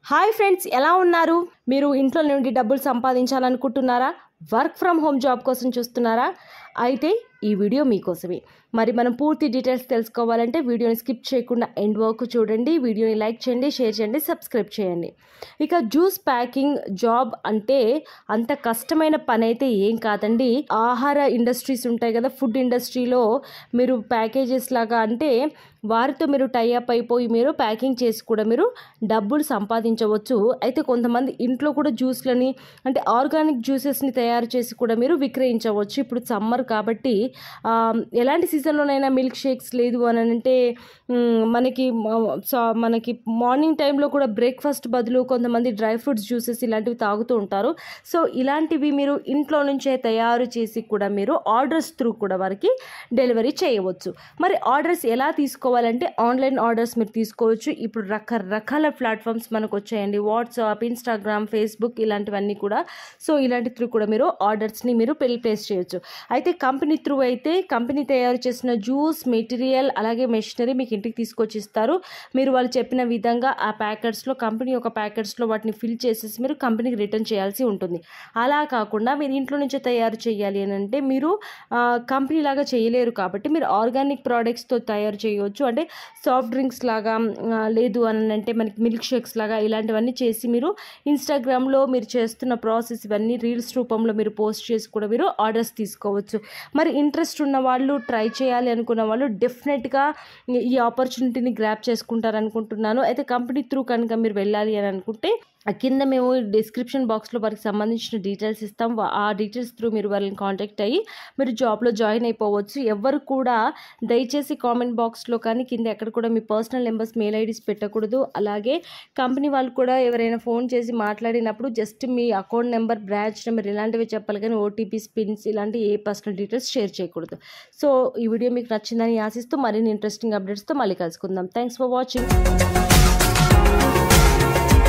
hi friends ఎలా ఉన్నారు మీరు ఇంట్లో నుండి డబ్బులు సంపాదించాలనుకుంటున్నారా వర్క్ ఫ్రమ్ హోమ్ జాబ్ కోసం చూస్తున్నారా అయితే ఈ వీడియో మీకోసమే మరి మనం పూర్తి డీటెయిల్స్ తెలుసుకోవాలంటే వీడియోని స్కిప్ చేయకుండా ఎండ్ వరకు చూడండి వీడియోని లైక్ చేయండి షేర్ చేయండి సబ్స్క్రైబ్ చేయండి ఇక జ్యూస్ ప్యాకింగ్ జాబ్ అంటే అంత కష్టమైన పని అయితే ఏం కాదండి ఆహార ఇండస్ట్రీస్ ఉంటాయి కదా ఫుడ్ ఇండస్ట్రీలో మీరు ప్యాకేజెస్ లాగా అంటే వారితో మీరు టైఅప్ అయిపోయి మీరు ప్యాకింగ్ చేసి కూడా మీరు డబ్బులు సంపాదించవచ్చు అయితే కొంతమంది ఇంట్లో కూడా జ్యూస్లని అంటే ఆర్గానిక్ జ్యూసెస్ని తయారు చేసి కూడా మీరు విక్రయించవచ్చు ఇప్పుడు సమ్మర్ కాబట్టి ఆ, ఎలాంటి సీజన్లోనైనా మిల్క్ షేక్స్ లేదు అని అంటే మ్, మనకి మ- సా- మనకి మార్నింగ్ టైంలో కూడా బ్రేక్ఫాస్ట్ బదులు కొంతమంది డ్రై ఫ్రూట్స్ జ్యూసెస్ ఇలాంటివి తాగుతూ ఉంటారు సో ఇలాంటివి మీరు ఇంట్లో నుంచే తయారు చేసి కూడా మీరు ఆర్డర్స్ త్రూ కూడా వారికి డెలివరీ చేయవచ్చు మరి ఆర్డర్స్ ఎలా తీసుకోవాలంటే ఆన్లైన్ ఆర్డర్స్ మీరు తీసుకోవచ్చు ఇప్పుడు రకరకాల ప్లాట్ఫామ్స్ మనకు వచ్చాయండి వాట్సాప్ ఇన్స్టాగ్రామ్ ఫేస్బుక్ ఇలాంటివన్నీ కూడా సో ఇలాంటి త్రూ కూడా మీరు ఆర్డర్స్ని మీరు పెళ్లి ప్లేస్ చేయొచ్చు అయితే కంపెనీ త్రూ అయితే కంపెనీ తయారు చేసిన జ్యూస్ మెటీరియల్ అలాగే మెషినరీ మీకు ఇంటికి తీసుకొచ్చి ఇస్తారు మీరు వాళ్ళు చెప్పిన విధంగా ఆ ప్యాకెట్స్లో కంపెనీ ఒక ప్యాకెట్స్లో వాటిని ఫిల్ చేసేసి మీరు కంపెనీకి రిటర్న్ చేయాల్సి ఉంటుంది అలా కాకుండా మీరు ఇంట్లో నుంచే తయారు చేయాలి అని అంటే మీరు ఆ, కంపెనీ లాగా చేయలేరు కాబట్టి మీరు ఆర్గానిక్ ప్రోడక్ట్స్తో తయారు చేయవచ్చు అంటే సాఫ్ట్ డ్రింక్స్ లాగా ఆ, లేదు అని అంటే మనకి మిల్క్ షేక్స్ లాగా ఇలాంటివన్నీ చేసి మీరు ఇన్స్టాగ్రామ్లో మీరు చేస్తున్న ప్రాసెస్ ఇవన్నీ రీల్స్ రూపంలో మీరు పోస్ట్ చేసి కూడా మీరు ఆర్డర్స్ తీసుకోవచ్చు మరి ఇంట్రెస్ట్ ఉన్న వాళ్ళు ట్రై చేయాలి అనుకున్న వాళ్ళు డెఫినెట్గా ఈ ఆపర్చునిటీని గ్రాప్ చేసుకుంటారు అనుకుంటున్నాను అయితే కంపెనీ త్రూ కనుక మీరు వెళ్ళాలి అని అనుకుంటే ఆ కింద మేము డిస్క్రిప్షన్ బాక్స్లో వారికి సంబంధించిన డీటెయిల్స్ ఇస్తాం వా- ఆ డీటెయిల్స్ త్రూ మీరు వాళ్ళని కాంటాక్ట్ అయ్యి మీరు జాబ్లో జాయిన్ అయిపోవచ్చు ఎవరు కూడా దయచేసి కామెంట్ బాక్స్లో కానీ కింద ఎక్కడ కూడా మీ పర్సనల్ నెంబర్స్ మెయిల్ ఐడీస్ పెట్టకూడదు అలాగే కంపెనీ వాళ్ళు కూడా ఎవరైనా ఫోన్ చేసి మాట్లాడినప్పుడు జస్ట్ మీ అకౌంట్ నెంబర్ బ్రాంచ్ నెంబర్ ఇలాంటివి చెప్పాలి కానీ ఓటీపీ స్పిన్స్ ఇలాంటి ఏ పర్సనల్ డీటెయిల్స్ షేర్ చేయకూడదు సో ఈ వీడియో మీకు నచ్చిందని ఆశిస్తూ మరిన్ని ఇంట్రెస్టింగ్ అప్డేట్స్తో మళ్ళీ కలుసుకుందాం థ్యాంక్స్ ఫర్ వాచింగ్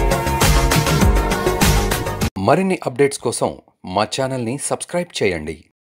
మరిన్ని అప్డేట్స్ కోసం మా ఛానల్ని సబ్స్క్రైబ్ చేయండి